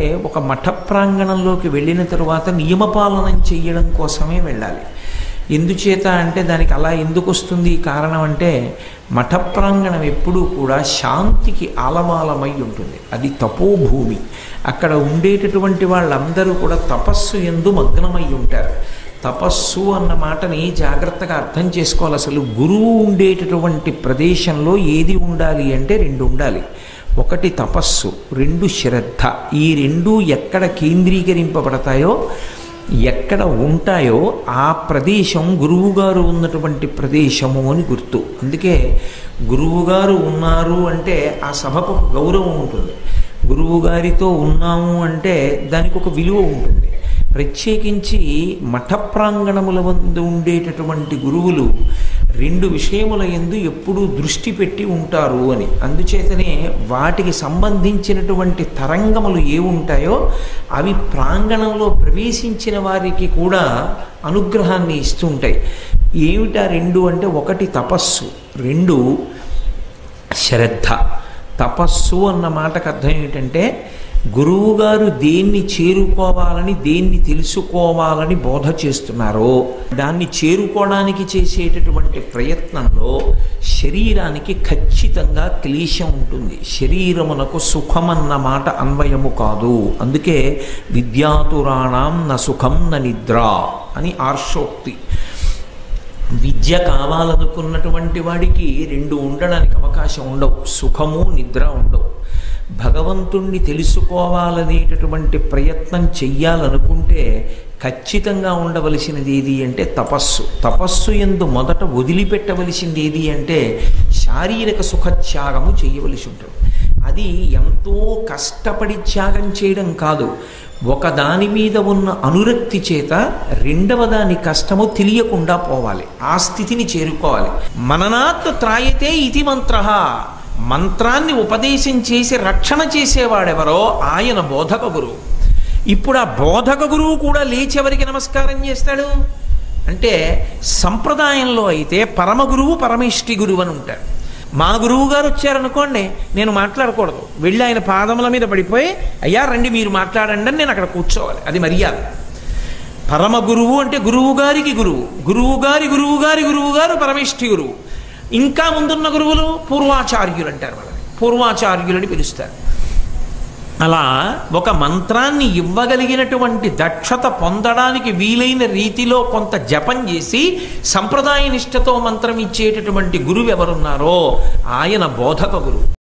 ఒక మఠ ప్రాంగణంలోకి వెళ్ళిన తరువాత నియమపాలనం చేయడం కోసమే వెళ్ళాలి ఎందుచేత అంటే దానికి అలా ఎందుకు వస్తుంది కారణం అంటే మఠ ప్రాంగణం ఎప్పుడూ కూడా శాంతికి ఆలమాలమై ఉంటుంది అది తపోభూమి అక్కడ ఉండేటటువంటి వాళ్ళందరూ కూడా తపస్సు ఎందు మగ్నమై ఉంటారు తపస్సు అన్న మాటని జాగ్రత్తగా అర్థం చేసుకోవాలి అసలు గురువు ఉండేటటువంటి ప్రదేశంలో ఏది ఉండాలి అంటే రెండు ఉండాలి ఒకటి తపస్సు రెండు శ్రద్ధ ఈ రెండు ఎక్కడ కేంద్రీకరింపబడతాయో ఎక్కడ ఉంటాయో ఆ ప్రదేశం గురువుగారు ఉన్నటువంటి ప్రదేశము అని గుర్తు అందుకే గురువుగారు ఉన్నారు అంటే ఆ సభకు ఒక గౌరవం ఉంటుంది గురువుగారితో ఉన్నాము అంటే దానికి ఒక విలువ ఉంటుంది ప్రత్యేకించి మఠ ప్రాంగణముల వద్ద ఉండేటటువంటి గురువులు రెండు విషయముల ఎందు ఎప్పుడూ దృష్టి పెట్టి ఉంటారు అని అందుచేతనే వాటికి సంబంధించినటువంటి తరంగములు ఏ ఉంటాయో అవి ప్రాంగణంలో ప్రవేశించిన వారికి కూడా అనుగ్రహాన్ని ఇస్తుంటాయి ఏమిటా రెండు అంటే ఒకటి తపస్సు రెండు శ్రద్ధ తపస్సు అన్న మాటకు అర్థం ఏంటంటే గురువుగారు దేన్ని చేరుకోవాలని దేన్ని తెలుసుకోవాలని బోధ చేస్తున్నారో దాన్ని చేరుకోవడానికి చేసేటటువంటి ప్రయత్నంలో శరీరానికి ఖచ్చితంగా క్లేశం ఉంటుంది శరీరమునకు సుఖమన్న మాట అన్వయము కాదు అందుకే విద్యాతురాణం న సుఖం న నిద్ర అని ఆర్షోక్తి విద్య కావాలనుకున్నటువంటి వాడికి రెండు ఉండడానికి అవకాశం ఉండవు సుఖము నిద్ర ఉండవు భగవంతుణ్ణి తెలుసుకోవాలనేటటువంటి ప్రయత్నం చెయ్యాలనుకుంటే ఖచ్చితంగా ఉండవలసినది ఏది అంటే తపస్సు తపస్సు ఎందు మొదట వదిలిపెట్టవలసింది ఏది అంటే శారీరక సుఖత్యాగము చేయవలసి ఉంటుంది అది ఎంతో కష్టపడి త్యాగం చేయడం కాదు ఒక దాని మీద ఉన్న అనురక్తి చేత రెండవ దాని కష్టము తెలియకుండా పోవాలి ఆ స్థితిని చేరుకోవాలి మననాత్ త్రాయతే ఇది మంత్ర మంత్రాన్ని ఉపదేశం చేసి రక్షణ చేసేవాడెవరో ఆయన బోధక గురువు ఇప్పుడు ఆ బోధక గురువు కూడా లేచి ఎవరికి నమస్కారం చేస్తాడు అంటే సంప్రదాయంలో అయితే పరమ గురువు పరమేష్టి గురువు అని ఉంటాడు మా గురువు గారు వచ్చారనుకోండి నేను మాట్లాడకూడదు వెళ్ళి ఆయన పాదముల మీద పడిపోయి అయ్యా రండి మీరు మాట్లాడండి అని నేను అక్కడ కూర్చోవాలి అది మర్యాద పరమ గురువు అంటే గురువు గారికి గురువు గురువు గారి గురువు గారి గురువు గారు పరమేష్ఠి గురువు ఇంకా ముందున్న గురువులు పూర్వాచార్యులు అంటారు వాళ్ళని పూర్వాచార్యులని పిలుస్తారు అలా ఒక మంత్రాన్ని ఇవ్వగలిగినటువంటి దక్షత పొందడానికి వీలైన రీతిలో కొంత జపం చేసి సంప్రదాయ నిష్టతో మంత్రం ఇచ్చేటటువంటి గురువు ఎవరున్నారో ఆయన బోధక గురువు